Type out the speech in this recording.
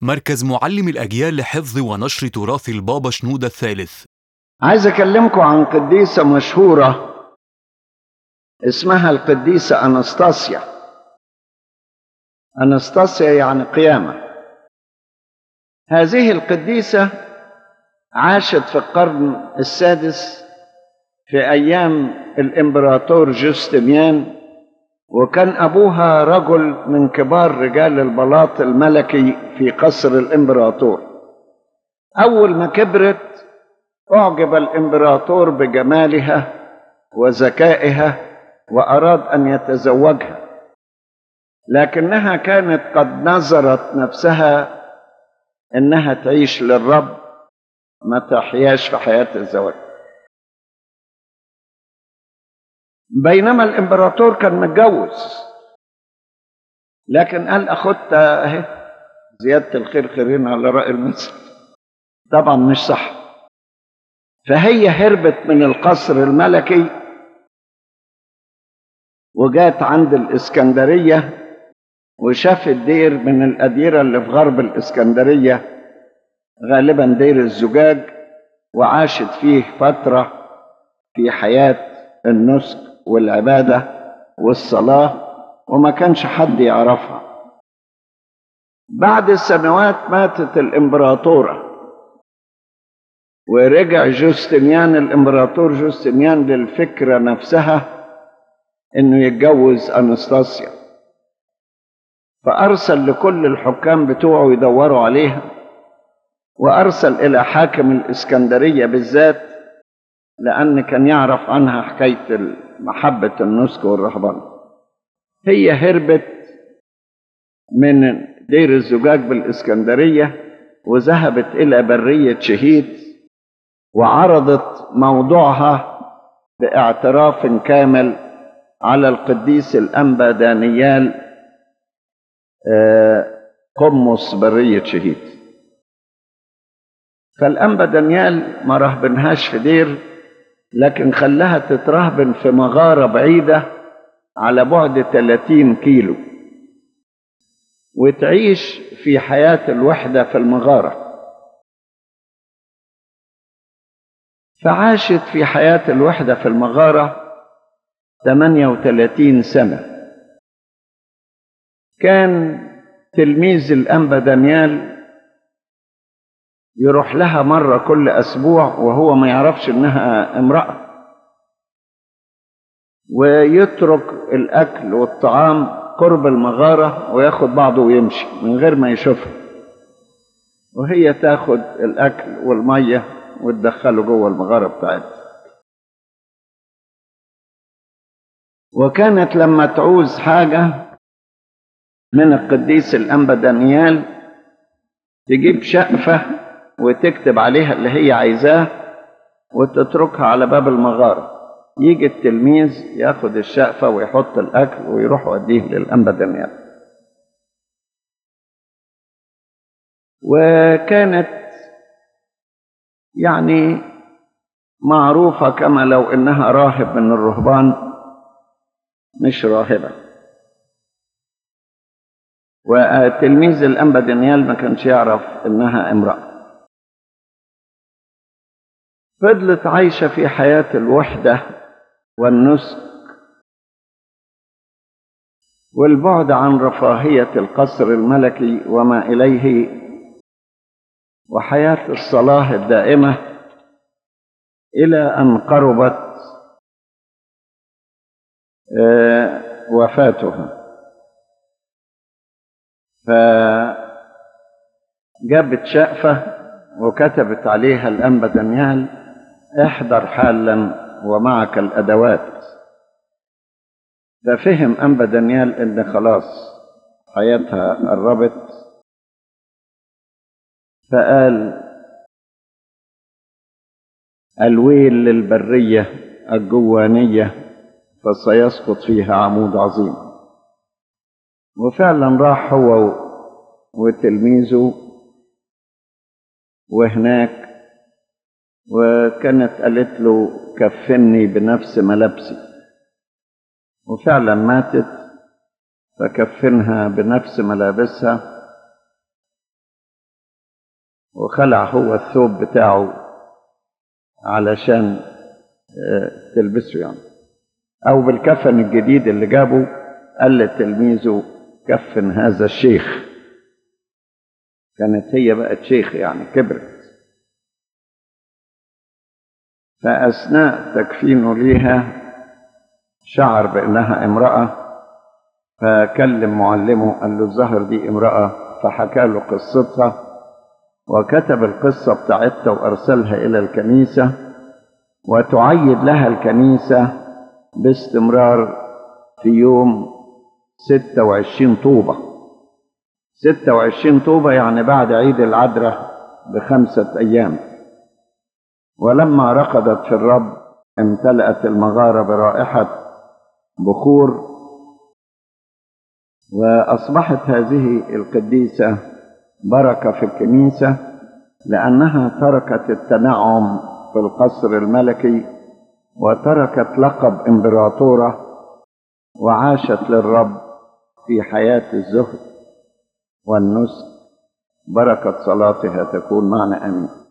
مركز معلم الأجيال لحفظ ونشر تراث البابا شنودة الثالث عايز اكلمكم عن قديسة مشهورة اسمها القديسة أنستاسيا أنستاسيا يعني قيامة هذه القديسة عاشت في القرن السادس في أيام الإمبراطور جوستنيان وكان أبوها رجل من كبار رجال البلاط الملكي في قصر الإمبراطور أول ما كبرت أعجب الإمبراطور بجمالها وذكائها وأراد أن يتزوجها لكنها كانت قد نظرت نفسها إنها تعيش للرب ما تحياش في حياة الزواج بينما الإمبراطور كان متجوز لكن قال أخدها أهي زيادة الخير خيرين على رأي المثل طبعا مش صح فهي هربت من القصر الملكي وجات عند الإسكندرية وشافت دير من الأديرة اللي في غرب الإسكندرية غالبا دير الزجاج وعاشت فيه فترة في حياة النسك والعبادة والصلاة وما كانش حد يعرفها بعد سنوات ماتت الإمبراطورة ورجع جوستنيان الإمبراطور جوستنيان للفكرة نفسها إنه يتجوز أنستاسيا فأرسل لكل الحكام بتوعه يدوروا عليها وأرسل إلى حاكم الإسكندرية بالذات لأن كان يعرف عنها حكاية محبة النسك والرهبنة هي هربت من دير الزجاج بالإسكندرية وذهبت إلى برية شهيد وعرضت موضوعها باعتراف كامل على القديس الأنبا دانيال قمص برية شهيد فالأنبا دانيال ما رهبنهاش في دير لكن خلاها تترهبن في مغارة بعيدة على بعد 30 كيلو وتعيش في حياة الوحدة في المغارة فعاشت في حياة الوحدة في المغارة 38 سنة كان تلميذ الأنبا دانيال يروح لها مرة كل أسبوع وهو ما يعرفش إنها امرأة ويترك الأكل والطعام قرب المغارة وياخد بعضه ويمشي من غير ما يشوفها وهي تاخد الأكل والمية وتدخله جوه المغارة بتاعتها وكانت لما تعوز حاجة من القديس الأنبا دانيال تجيب شقفة وتكتب عليها اللي هي عايزاه وتتركها على باب المغارة يجي التلميذ ياخد الشقفة ويحط الأكل ويروح يوديه للأنبا دانيال وكانت يعني معروفة كما لو إنها راهب من الرهبان مش راهبة وتلميذ الأنبا دانيال ما كانش يعرف إنها امرأة فضلت عايشة في حياة الوحدة والنسك والبعد عن رفاهية القصر الملكي وما إليه وحياة الصلاة الدائمة إلى أن قربت وفاتها فجابت شقفة وكتبت عليها الأنبا دانيال احضر حالا ومعك الأدوات ففهم أنبا دانيال إن خلاص حياتها قربت فقال الويل للبرية الجوانية فسيسقط فيها عمود عظيم وفعلا راح هو وتلميذه وهناك وكانت قالت له كفني بنفس ملابسي وفعلا ماتت فكفنها بنفس ملابسها وخلع هو الثوب بتاعه علشان آه، تلبسه يعني أو بالكفن الجديد اللي جابه قال لتلميذه كفن هذا الشيخ كانت هي بقت شيخ يعني كبرت فأثناء تكفينه ليها شعر بأنها امرأة فكلم معلمه قال له الظهر دي امرأة فحكى له قصتها وكتب القصة بتاعتها وأرسلها إلى الكنيسة وتعيد لها الكنيسة باستمرار في يوم 26 طوبة 26 طوبة يعني بعد عيد العذراء بخمسة أيام ولما رقدت في الرب امتلأت المغارة برائحة بخور وأصبحت هذه القديسة بركة في الكنيسة لأنها تركت التنعم في القصر الملكي وتركت لقب إمبراطورة وعاشت للرب في حياة الزهد والنسك بركة صلاتها تكون معنا آمين